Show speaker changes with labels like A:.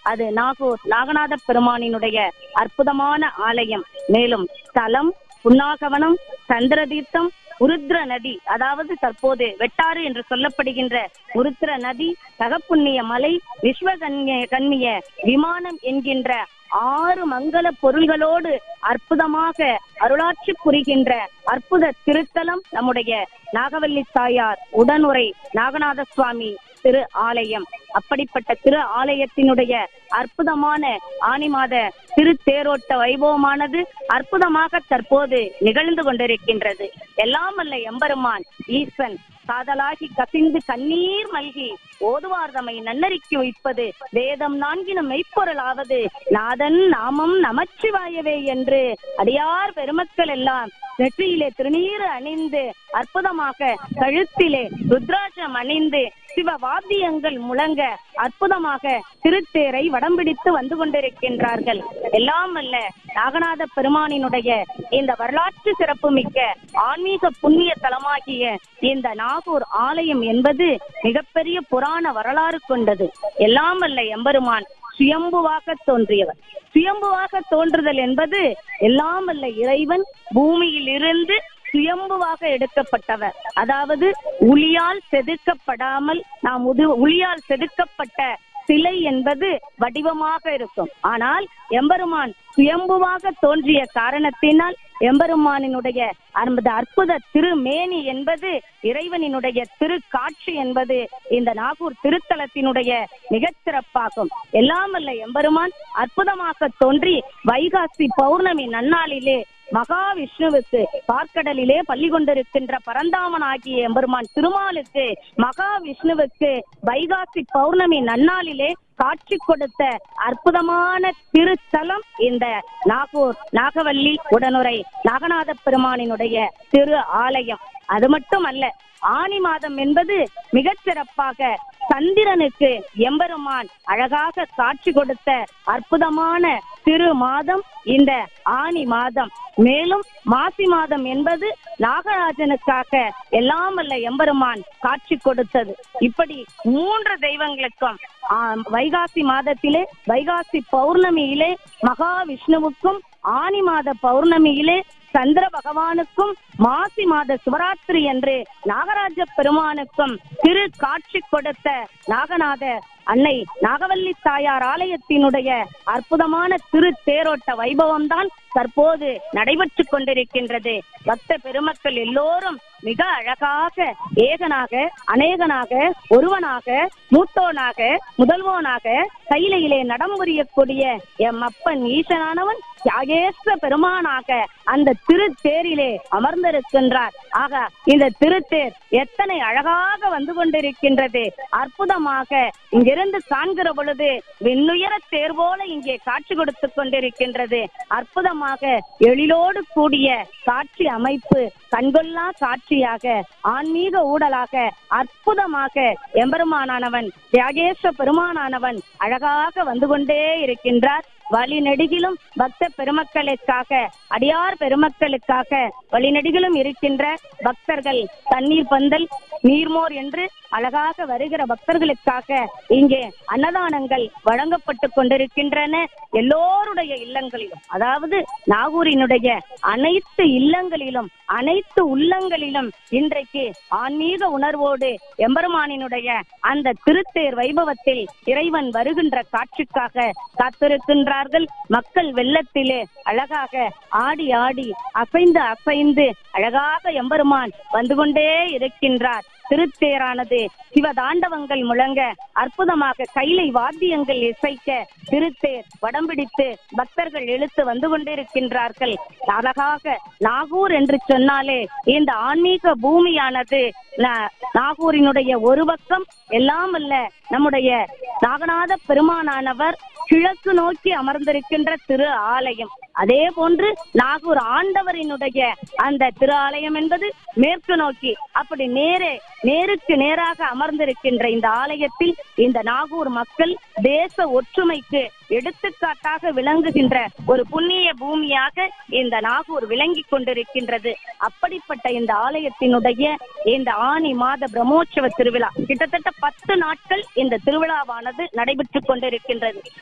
A: அது நாகூர் நாகநாத பெருமானினுடைய அற்புதமான ஆலயம் மேலும் ஸ்தலம் புன்னாகவனம் சந்திரதீர்த்தம் உருத்ர நதி அதாவது தற்போது வெட்டாறு என்று சொல்லப்படுகின்ற உருத்ர நதி தகப்புண்ணிய மலை விஸ்வகன்ய கன்னிய விமானம் என்கின்ற ஆறு மங்கள பொருள்களோடு அற்புதமாக அருளாட்சி புரிகின்ற அற்புத திருத்தலம் நம்முடைய நாகவல்லி தாயார் உடனுரை நாகநாத சுவாமி திரு ஆலயம் அப்படிப்பட்ட திரு ஆலயத்தினுடைய அற்புதமான ஆனி மாத திருத்தேரோட்ட வைபவமானது அற்புதமாக தற்போது நிகழ்ந்து கொண்டிருக்கின்றது எல்லாம் அல்ல எம்பெருமான் ஈசன் காதலாகி கசிந்து கண்ணீர் மல்கி ஓதுவார் தம்மை நன்னறிக்கை வைப்பது வேதம் நான்கினும் மெய்ப்பொருளாவது நாதன் நாமம் நமச்சிவாயவே என்று அடியார் பெருமக்கள் எல்லாம் நெற்றியிலே திருநீறு அணிந்து அற்புதமாக கழுத்திலே ருத்ராட்சம் அணிந்து சிவ வாத்தியங்கள் முழங்க அற்புதமாக திருத்தேரை வடம்பிடித்து வந்து கொண்டிருக்கின்றார்கள் எல்லாம் அல்ல நாகநாத பெருமானினுடைய இந்த வரலாற்று சிறப்புமிக்க ஆன்மீக புண்ணிய தலமாகிய இந்த நாகூர் ஆலயம் என்பது மிகப்பெரிய புராண வரலாறு கொண்டது எல்லாம் அல்ல எம்பெருமான் சுயம்புவாக தோன்றியவர் சுயம்புவாக தோன்றுதல் என்பது எல்லாம் அல்ல இறைவன் பூமியில் இருந்து சுயம்புவாக எடுக்கப்பட்டவர் அதாவது உளியால் செதுக்கப்படாமல் நாம் உது உளியால் செதுக்கப்பட்ட சிலை என்பது வடிவமாக இருக்கும் ஆனால் எம்பெருமான் சுயம்புவாக தோன்றிய காரணத்தினால் எம்பெருமானினுடைய அந்த அற்புத திருமேனி என்பது இறைவனினுடைய திருக்காட்சி என்பது இந்த நாகூர் திருத்தலத்தினுடைய மிகச் சிறப்பாகும் எல்லாம் அல்ல எம்பெருமான் அற்புதமாக தோன்றி வைகாசி பௌர்ணமி நன்னாளிலே மகாவிஷ்ணுவுக்கு பார்க்கடலிலே பள்ளி கொண்டிருக்கின்ற பரந்தாமன் ஆகிய எம்பெருமான் திருமாலுக்கு மகாவிஷ்ணுவுக்கு வைகாசி பௌர்ணமி நன்னாளிலே காட்சி கொடுத்த அற்புதமான திருத்தலம் இந்த நாகூர் நாகவல்லி உடனுரை நாகநாத பெருமானினுடைய திரு ஆலயம் அது மட்டும் அல்ல ஆனி மாதம் என்பது மிகச் சிறப்பாக சந்திரனுக்கு எம்பெருமான் அழகாக காட்சி கொடுத்த அற்புதமான திரு மாதம் இந்த ஆனி மாதம் மேலும் மாசி மாதம் என்பது நாகராஜனுக்காக எல்லாம் அல்ல எம்பெருமான் காட்சி கொடுத்தது இப்படி மூன்று தெய்வங்களுக்கும் ஆ, வைகாசி மாதத்திலே வைகாசி பௌர்ணமியிலே மகாவிஷ்ணுவுக்கும் ஆனி மாத பௌர்ணமியிலே சந்திர பகவானுக்கும் மாசி மாத சிவராத்திரி என்று நாகராஜ பெருமானுக்கும் திரு காட்சி கொடுத்த நாகநாத அன்னை நாகவல்லி தாயார் ஆலயத்தினுடைய அற்புதமான திரு தேரோட்ட வைபவம் தான் தற்போது நடைபெற்றுக் கொண்டிருக்கின்றது பக்த பெருமக்கள் எல்லோரும் மிக அழகாக ஏகனாக அநேகனாக ஒருவனாக மூத்தோனாக முதல்வோனாக கையிலையிலே நடம் புரியக்கூடிய எம் அப்பன் ஈசனானவன் தியாகேஸ்வர பெருமானாக அந்த திருத்தேரிலே அமர்ந்திருக்கின்றார் ஆக இந்த திருத்தேர் எத்தனை அழகாக வந்து கொண்டிருக்கின்றது அற்புதமாக இங்கிருந்து காண்கிற பொழுது விண்ணுயர தேர் போல இங்கே காட்சி கொடுத்து கொண்டிருக்கின்றது அற்புதமாக எழிலோடு கூடிய காட்சி அமைப்பு கண்கொள்ளா காட்சியாக ஆன்மீக ஊடலாக அற்புதமாக எம்பெருமானானவன் தியாகேஸ்வர பெருமானானவன் அழகாக வந்து கொண்டே இருக்கின்றார் வழி நெடுகிலும் பக்த பெருமக்களுக்காக அடியார் பெருமக்களுக்காக வழிநெடுகிலும் இருக்கின்ற பக்தர்கள் தண்ணீர் பந்தல் நீர்மோர் என்று அழகாக வருகிற பக்தர்களுக்காக இங்கே அன்னதானங்கள் வழங்கப்பட்டு கொண்டிருக்கின்றன எல்லோருடைய இல்லங்களிலும் அதாவது நாகூரினுடைய அனைத்து இல்லங்களிலும் அனைத்து உள்ளங்களிலும் இன்றைக்கு ஆன்மீக உணர்வோடு எம்பெருமானினுடைய அந்த திருத்தேர் வைபவத்தில் இறைவன் வருகின்ற காட்சிக்காக காத்திருக்கின்றார்கள் மக்கள் வெள்ளத்திலே அழகாக ஆடி ஆடி அசைந்து அசைந்து அழகாக எம்பெருமான் வந்து கொண்டே இருக்கின்றார் திருத்தேரானது சிவதாண்டவங்கள் முழங்க அற்புதமாக கைலை வாத்தியங்கள் இசைக்க திருத்தேர் வடம்பிடித்து பக்தர்கள் இழுத்து வந்து கொண்டிருக்கின்றார்கள் அழகாக நாகூர் என்று சொன்னாலே இந்த ஆன்மீக பூமியானது நா- நாகூரினுடைய ஒரு பக்கம் எல்லாம் அல்ல நம்முடைய நாகநாத பெருமானானவர் கிழக்கு நோக்கி அமர்ந்திருக்கின்ற திரு ஆலயம் அதே போன்று நாகூர் ஆண்டவரினுடைய அந்த திரு ஆலயம் என்பது மேற்கு நோக்கி அப்படி நேரே நேருக்கு நேராக அமர்ந்திருக்கின்ற இந்த ஆலயத்தில் இந்த நாகூர் மக்கள் தேச ஒற்றுமைக்கு எடுத்துக்காட்டாக விளங்குகின்ற ஒரு புண்ணிய பூமியாக இந்த நாகூர் விளங்கிக் கொண்டிருக்கின்றது அப்படிப்பட்ட இந்த ஆலயத்தினுடைய இந்த ஆனி மாத பிரம்மோற்சவ திருவிழா கிட்டத்தட்ட பத்து நாட்கள் இந்த திருவிழாவானது நடைபெற்றுக் கொண்டிருக்கின்றது